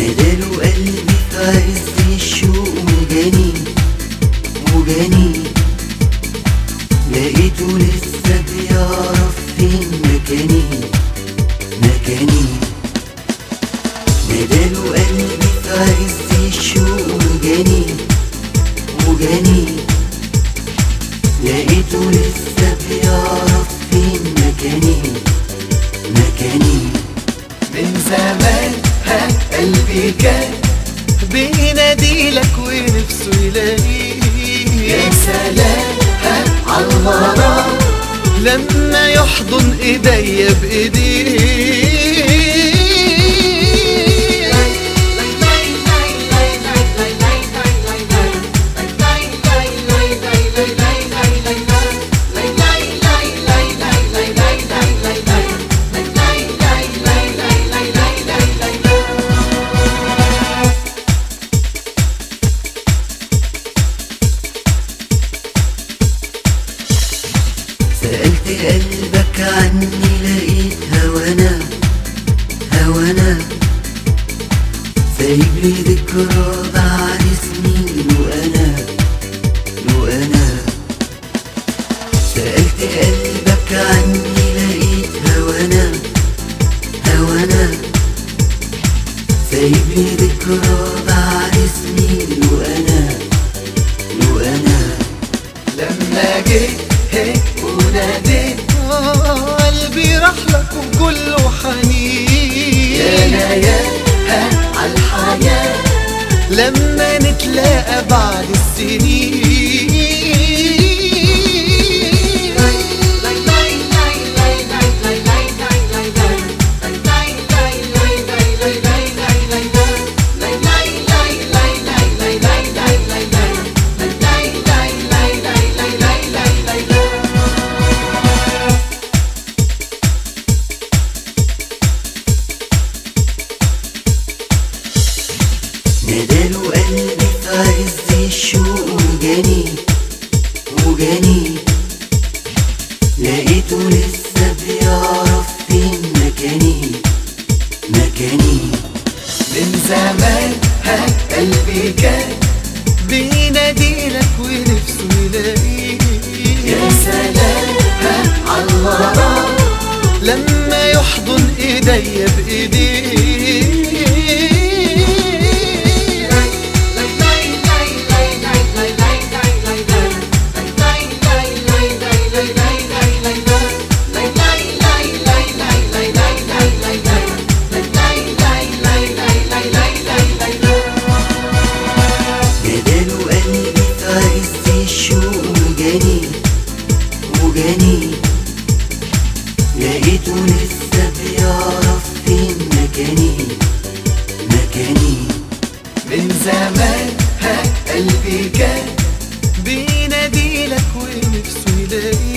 ناداله قلبي في عز الشوق وجاني وجاني لقيته لسه بيعرف فين مكاني مكاني ناداله قلبي في عز الشوق وجاني وجاني لقيته لسه بيعرف فين مكاني مكاني من زمان ها قلبي كان بيناديلك ونفسه يلاقيك يا سلام ها عالغرام لما يحضن ايديا سألت قلبك عني لقيت هوانا هوانا سايب لي ذكرى بعد سنين وأنا وأنا سألت قلبك عني لقيت هوانا هوانا سايب لي ذكرى بعد سنين وأنا وأنا لما جيت هيك وناديت آه، قلبي راح لك وكله حنين يا ليال ها عالحياة لما نتلاقى بعد السنين ناداله قلبي في عز الشوق وجاني وجاني لقيته لسه بيعرف فين مكاني مكاني من زمان ها قلبي كان بيناديلك ونفسه يلاقيك يا سلام ها عالغرام لما يحضن ايديا ناداله قلبي في عز الشوق وجاني وجاني لقيته لسه بيعرف فين مكاني مكاني من زمان ها قلبي كان بيناديلك ونفسه يلاقيك